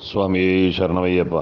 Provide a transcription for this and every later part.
സ്വാമി ശരണമയ്യപ്പ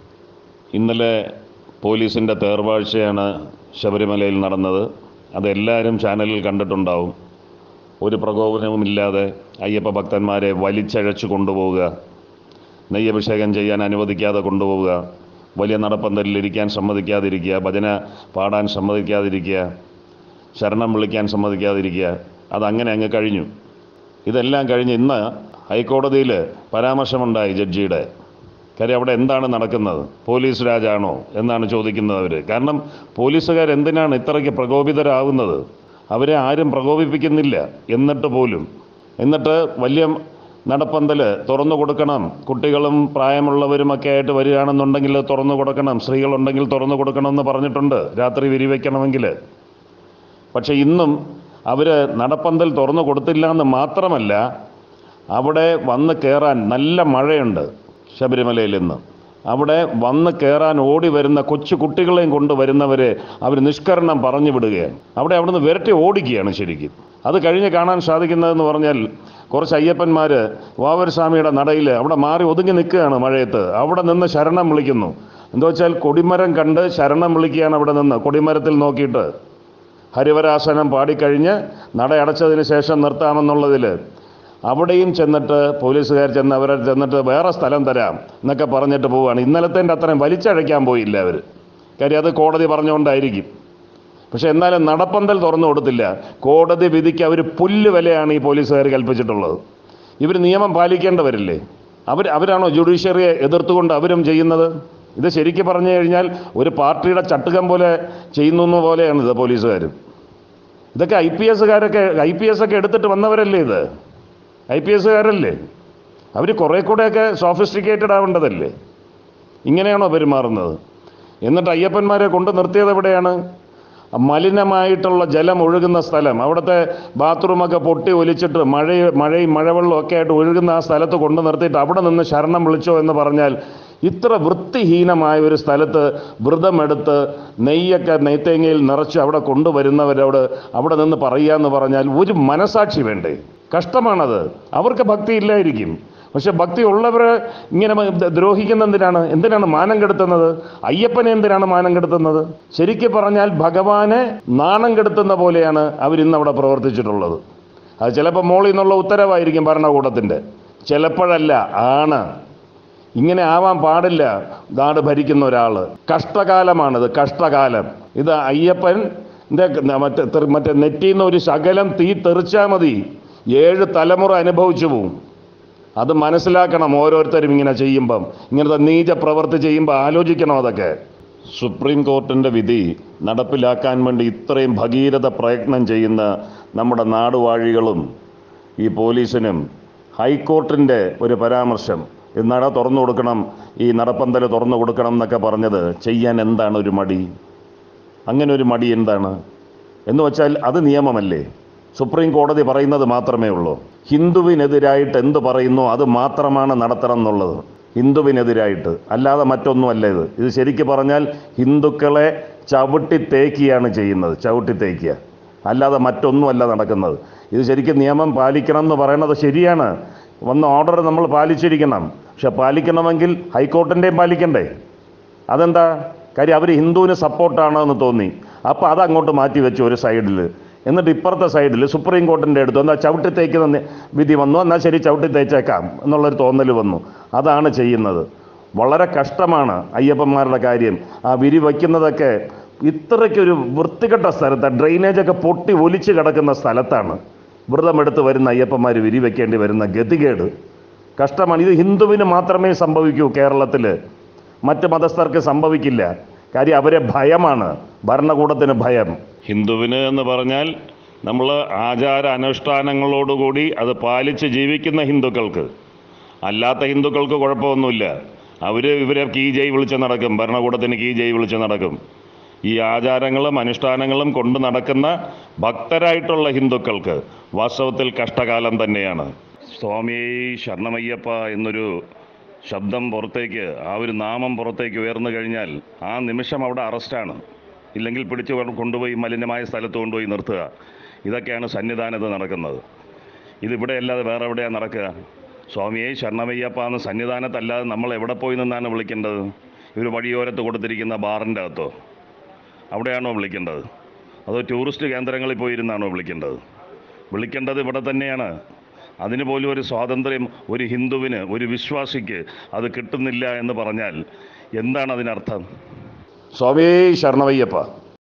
ഇന്നലെ പോലീസിൻ്റെ തേർവാഴ്ചയാണ് ശബരിമലയിൽ നടന്നത് അതെല്ലാവരും ചാനലിൽ കണ്ടിട്ടുണ്ടാവും ഒരു പ്രകോപനവുമില്ലാതെ അയ്യപ്പ ഭക്തന്മാരെ വലിച്ചഴച്ചു കൊണ്ടുപോവുക നെയ്യഭിഷേകം ചെയ്യാൻ അനുവദിക്കാതെ കൊണ്ടുപോവുക വലിയ നടപ്പന്തലിൽ ഇരിക്കാൻ സമ്മതിക്കാതിരിക്കുക ഭജന പാടാൻ സമ്മതിക്കാതിരിക്കുക ശരണം വിളിക്കാൻ സമ്മതിക്കാതിരിക്കുക അതങ്ങനെ അങ്ങ് കഴിഞ്ഞു ഇതെല്ലാം കഴിഞ്ഞ് ഇന്ന് ഹൈക്കോടതിയിൽ പരാമർശമുണ്ടായി ജഡ്ജിയുടെ കാര്യം അവിടെ എന്താണ് നടക്കുന്നത് പോലീസ് രാജാണോ എന്നാണ് ചോദിക്കുന്നത് അവർ കാരണം പോലീസുകാർ എന്തിനാണ് ഇത്രയ്ക്ക് പ്രകോപിതരാകുന്നത് അവരെ ആരും പ്രകോപിപ്പിക്കുന്നില്ല എന്നിട്ട് പോലും എന്നിട്ട് വലിയ നടപ്പന്തൽ തുറന്നു കൊടുക്കണം കുട്ടികളും പ്രായമുള്ളവരുമൊക്കെ ആയിട്ട് വരികയാണെന്നുണ്ടെങ്കിൽ തുറന്നു കൊടുക്കണം സ്ത്രീകളുണ്ടെങ്കിൽ തുറന്നു കൊടുക്കണം എന്ന് പറഞ്ഞിട്ടുണ്ട് രാത്രി വിരിവെക്കണമെങ്കിൽ പക്ഷെ ഇന്നും അവർ നടപ്പന്തൽ തുറന്നു കൊടുത്തില്ല എന്ന് മാത്രമല്ല അവിടെ വന്ന് കയറാൻ നല്ല മഴയുണ്ട് ശബരിമലയിൽ നിന്ന് അവിടെ വന്ന് കയറാൻ ഓടി വരുന്ന കൊച്ചു കുട്ടികളെയും കൊണ്ട് വരുന്നവരെ അവർ നിഷ്കരണം പറഞ്ഞു വിടുകയാണ് അവിടെ അവിടുന്ന് വിരട്ടി ഓടിക്കുകയാണ് ശരിക്കും അത് കഴിഞ്ഞ് കാണാൻ സാധിക്കുന്നതെന്ന് പറഞ്ഞാൽ കുറച്ച് അയ്യപ്പന്മാർ വാവരസ്വാമിയുടെ നടയിൽ അവിടെ മാറി ഒതുങ്ങി നിൽക്കുകയാണ് മഴയത്ത് അവിടെ നിന്ന് ശരണം വിളിക്കുന്നു എന്താ വെച്ചാൽ കൊടിമരം കണ്ട് ശരണം വിളിക്കുകയാണ് അവിടെ നിന്ന് കൊടിമരത്തിൽ നോക്കിയിട്ട് ഹരിവരാസനം പാടിക്കഴിഞ്ഞ് നട അടച്ചതിന് ശേഷം നിർത്താമെന്നുള്ളതിൽ അവിടെയും ചെന്നിട്ട് പോലീസുകാർ ചെന്ന് അവരെ ചെന്നിട്ട് വേറെ സ്ഥലം തരാം എന്നൊക്കെ പറഞ്ഞിട്ട് പോവുകയാണ് ഇന്നലത്തേൻ്റെ അത്രയും വലിച്ചഴയ്ക്കാൻ പോയില്ല അവർ കാര്യം അത് കോടതി പറഞ്ഞുകൊണ്ടായിരിക്കും പക്ഷെ എന്നാലും നടപ്പന്തൽ തുറന്നു കൊടുത്തില്ല കോടതി വിധിക്ക് അവർ പുല്ല് വിലയാണ് ഈ പോലീസുകാർ കൽപ്പിച്ചിട്ടുള്ളത് ഇവർ നിയമം പാലിക്കേണ്ടവരില്ലേ അവർ അവരാണോ ജുഡീഷ്യറിയെ എതിർത്തുകൊണ്ട് അവരും ചെയ്യുന്നത് ഇത് ശരിക്കും പറഞ്ഞു കഴിഞ്ഞാൽ ഒരു പാർട്ടിയുടെ ചട്ടുകം പോലെ ചെയ്യുന്നു പോലെയാണ് ഇത് പോലീസുകാർ ഇതൊക്കെ ഐ പി എസ്സുകാരൊക്കെ ഐ പി എസ് ഒക്കെ എടുത്തിട്ട് വന്നവരല്ലേ ഇത് ഐ പി എസ്സുകാരല്ലേ അവർ കുറേ കൂടെയൊക്കെ സോഫിസ്റ്റിക്കേറ്റഡ് ആവേണ്ടതല്ലേ ഇങ്ങനെയാണോ പെരുമാറുന്നത് എന്നിട്ട് അയ്യപ്പന്മാരെ കൊണ്ട് നിർത്തിയത് എവിടെയാണ് മലിനമായിട്ടുള്ള ജലം ഒഴുകുന്ന സ്ഥലം അവിടുത്തെ ബാത്റൂമൊക്കെ പൊട്ടി ഒലിച്ചിട്ട് മഴ മഴയും മഴവെള്ളവും ഒക്കെ ആയിട്ട് ഒഴുകുന്ന ആ സ്ഥലത്ത് കൊണ്ട് നിർത്തിയിട്ട് അവിടെ നിന്ന് ശരണം വിളിച്ചോ എന്ന് പറഞ്ഞാൽ ഇത്ര വൃത്തിഹീനമായ ഒരു സ്ഥലത്ത് വ്രതമെടുത്ത് നെയ്യൊക്കെ നെയ്ത്തേങ്ങയിൽ നിറച്ച് അവിടെ കൊണ്ടുവരുന്നവരോട് അവിടെ നിന്ന് പറയുക എന്ന് പറഞ്ഞാൽ ഒരു മനസാക്ഷി വേണ്ടേ കഷ്ടമാണത് അവർക്ക് ഭക്തി ഇല്ലായിരിക്കും പക്ഷെ ഭക്തി ഉള്ളവരെ ഇങ്ങനെ ദ്രോഹിക്കുന്ന എന്തിനാണ് എന്തിനാണ് മാനം കെടുത്തുന്നത് അയ്യപ്പനെ എന്തിനാണ് മാനം കെടുത്തുന്നത് ശരിക്കും പറഞ്ഞാൽ ഭഗവാനെ നാണം കെടുത്തുന്ന പോലെയാണ് അവരിന്ന് അവിടെ പ്രവർത്തിച്ചിട്ടുള്ളത് അത് ചിലപ്പോൾ മോളിൽ നിന്നുള്ള ഉത്തരവായിരിക്കും ഭരണകൂടത്തിൻ്റെ ചിലപ്പോഴല്ല ആണ് ഇങ്ങനെ ആവാൻ പാടില്ല നാട് ഭരിക്കുന്ന ഒരാൾ കഷ്ടകാലമാണിത് കഷ്ടകാലം ഇത് അയ്യപ്പൻ മറ്റേ തെർ- മറ്റേ നെറ്റിന്ന് ഒരു ശകലം തീ തെറിച്ചാൽ മതി ഏഴ് തലമുറ അനുഭവിച്ചു പോവും അത് മനസ്സിലാക്കണം ഓരോരുത്തരും ഇങ്ങനെ ചെയ്യുമ്പം ഇങ്ങനത്തെ നീച പ്രവൃത്തി ചെയ്യുമ്പോൾ ആലോചിക്കണം അതൊക്കെ സുപ്രീം കോർട്ടിൻ്റെ വിധി നടപ്പിലാക്കാൻ വേണ്ടി ഇത്രയും ഭഗീരഥ പ്രയത്നം ചെയ്യുന്ന നമ്മുടെ നാടുവാഴികളും ഈ പോലീസിനും ഹൈക്കോർട്ടിൻ്റെ ഒരു പരാമർശം ഇത് നട തുറന്നു കൊടുക്കണം ഈ നടപ്പന്തൽ തുറന്നു കൊടുക്കണം എന്നൊക്കെ പറഞ്ഞത് ചെയ്യാൻ എന്താണ് ഒരു മടി അങ്ങനെ ഒരു മടി എന്താണ് എന്ന് വെച്ചാൽ അത് നിയമമല്ലേ സുപ്രീം കോടതി പറയുന്നത് മാത്രമേ ഉള്ളൂ ഹിന്ദുവിനെതിരായിട്ട് എന്ത് പറയുന്നു അത് മാത്രമാണ് നടത്തണം എന്നുള്ളത് ഹിന്ദുവിനെതിരായിട്ട് അല്ലാതെ മറ്റൊന്നുമല്ല ഇത് ഇത് ശരിക്ക് പറഞ്ഞാൽ ഹിന്ദുക്കളെ ചവിട്ടി തേക്കുകയാണ് ചെയ്യുന്നത് ചവിട്ടി തേക്കുക അല്ലാതെ മറ്റൊന്നുമല്ല നടക്കുന്നത് ഇത് ശരിക്കും നിയമം പാലിക്കണം എന്ന് പറയുന്നത് ശരിയാണ് വന്ന ഓർഡർ നമ്മൾ പാലിച്ചിരിക്കണം പക്ഷെ പാലിക്കണമെങ്കിൽ ഹൈക്കോർട്ടിൻ്റെയും പാലിക്കണ്ടേ അതെന്താ കാര്യം അവർ ഹിന്ദുവിന് സപ്പോർട്ടാണ് എന്ന് തോന്നി അപ്പോൾ അത് അങ്ങോട്ട് മാറ്റി വെച്ചു ഒരു സൈഡിൽ എന്നിട്ട് ഇപ്പുറത്തെ സൈഡിൽ സുപ്രീം കോർട്ടിൻ്റെ അടുത്ത് എന്നാൽ ചവിട്ടി തേക്കുന്ന നി- വിധി വന്നു എന്നാൽ ശരി ചവിട്ടി തേച്ചേക്കാം എന്നുള്ളൊരു തോന്നൽ വന്നു അതാണ് ചെയ്യുന്നത് വളരെ കഷ്ടമാണ് അയ്യപ്പന്മാരുടെ കാര്യം ആ വിരി വയ്ക്കുന്നതൊക്കെ ഇത്രയ്ക്കൊരു വൃത്തികെട്ട സ്ഥലത്താണ് ഡ്രെയിനേജൊക്കെ പൊട്ടി ഒലിച്ച് കിടക്കുന്ന സ്ഥലത്താണ് വ്രതമെടുത്ത് വരുന്ന അയ്യപ്പന്മാർ വിരി വയ്ക്കേണ്ടി വരുന്ന ഗതികേട് കഷ്ടമാണ് ഇത് ഹിന്ദുവിന് മാത്രമേ സംഭവിക്കൂ കേരളത്തിൽ മറ്റ് മതസ്ഥർക്ക് സംഭവിക്കില്ല കാര്യം അവരെ ഭയമാണ് ഭരണകൂടത്തിന് ഭയം ഹിന്ദുവിന് എന്ന് പറഞ്ഞാൽ നമ്മൾ ആചാര അനുഷ്ഠാനങ്ങളോടുകൂടി അത് പാലിച്ച് ജീവിക്കുന്ന ഹിന്ദുക്കൾക്ക് അല്ലാത്ത ഹിന്ദുക്കൾക്ക് കുഴപ്പമൊന്നുമില്ല അവർ ഇവരെ കീ ജയ് വിളിച്ച് നടക്കും ഭരണകൂടത്തിന് കീ ജയ് വിളിച്ച് നടക്കും ഈ ആചാരങ്ങളും അനുഷ്ഠാനങ്ങളും കൊണ്ട് നടക്കുന്ന ഭക്തരായിട്ടുള്ള ഹിന്ദുക്കൾക്ക് വാസ്തവത്തിൽ കഷ്ടകാലം തന്നെയാണ് സ്വാമി ശരണമയ്യപ്പ എന്നൊരു ശബ്ദം പുറത്തേക്ക് ആ ഒരു നാമം പുറത്തേക്ക് ഉയർന്നു കഴിഞ്ഞാൽ ആ നിമിഷം അവിടെ അറസ്റ്റാണ് ഇല്ലെങ്കിൽ പിടിച്ചു കൊണ്ട് കൊണ്ടുപോയി മലിനമായ സ്ഥലത്ത് കൊണ്ടുപോയി നിർത്തുക ഇതൊക്കെയാണ് സന്നിധാനത്ത് നടക്കുന്നത് ഇതിവിടെ അല്ലാതെ വേറെ എവിടെയാണ് നടക്കുക സ്വാമിയെ ശരണമയ്യപ്പ എന്ന് സന്നിധാനത്തല്ലാതെ നമ്മൾ എവിടെ പോയി നിന്നാണ് വിളിക്കേണ്ടത് ഇവർ വഴിയോരത്ത് കൊടുത്തിരിക്കുന്ന ബാറിൻ്റെ അകത്തോ അവിടെയാണോ വിളിക്കേണ്ടത് അതോ ടൂറിസ്റ്റ് കേന്ദ്രങ്ങളിൽ പോയിരുന്നാണോ വിളിക്കേണ്ടത് വിളിക്കേണ്ടത് ഇവിടെ തന്നെയാണ് അതിന് പോലും ഒരു സ്വാതന്ത്ര്യം ഒരു ഹിന്ദുവിന് ഒരു വിശ്വാസിക്ക് അത് കിട്ടുന്നില്ല എന്ന് പറഞ്ഞാൽ എന്താണ് അതിനർത്ഥം സ്വാമിയേ ശരണമയ്യപ്പ